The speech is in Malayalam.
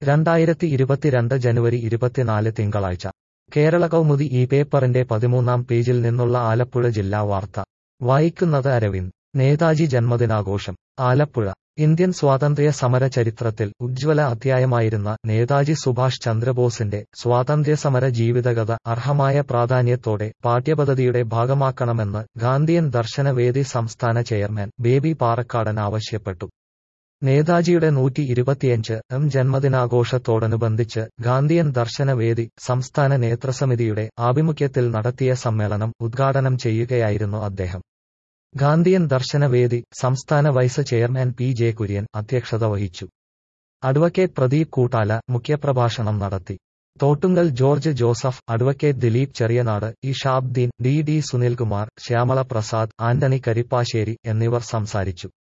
രണ്ടായിരത്തി ഇരുപത്തിരണ്ട് ജനുവരി ഇരുപത്തിനാല് തിങ്കളാഴ്ച കേരള കൗമുദി ഈ പേപ്പറിന്റെ പതിമൂന്നാം പേജിൽ നിന്നുള്ള ആലപ്പുഴ ജില്ലാ വാർത്ത വായിക്കുന്നത് അരവിന്ദ് നേതാജി ജന്മദിനാഘോഷം ആലപ്പുഴ ഇന്ത്യൻ സ്വാതന്ത്ര്യ സമര ചരിത്രത്തിൽ ഉജ്ജ്വല അധ്യായമായിരുന്ന നേതാജി സുഭാഷ് ചന്ദ്രബോസിന്റെ സ്വാതന്ത്ര്യസമര ജീവിതകഥ അർഹമായ പ്രാധാന്യത്തോടെ പാഠ്യപദ്ധതിയുടെ ഭാഗമാക്കണമെന്ന് ഗാന്ധിയൻ ദർശനവേദി സംസ്ഥാന ചെയർമാൻ ബേബി പാറക്കാടൻ ആവശ്യപ്പെട്ടു നേതാജിയുടെ നൂറ്റി ഇരുപത്തിയഞ്ച് എം ജന്മദിനാഘോഷത്തോടനുബന്ധിച്ച് ഗാന്ധിയൻ ദർശനവേദി സംസ്ഥാന നേതൃസമിതിയുടെ ആഭിമുഖ്യത്തിൽ നടത്തിയ സമ്മേളനം ഉദ്ഘാടനം ചെയ്യുകയായിരുന്നു അദ്ദേഹം ഗാന്ധിയൻ ദർശനവേദി സംസ്ഥാന vice chairman P J Kurian അധ്യക്ഷത വഹിച്ചു അഡ്വക്കേറ്റ് പ്രദീപ് കൂട്ടാല മുഖ്യപ്രഭാഷണം നടത്തി Thottungal George Joseph advocate Dileep Cheriyanad E Shabdeen D D Sunilkumar Shyamala Prasad Antony Karippassery എന്നിവർ സംസാരിച്ചു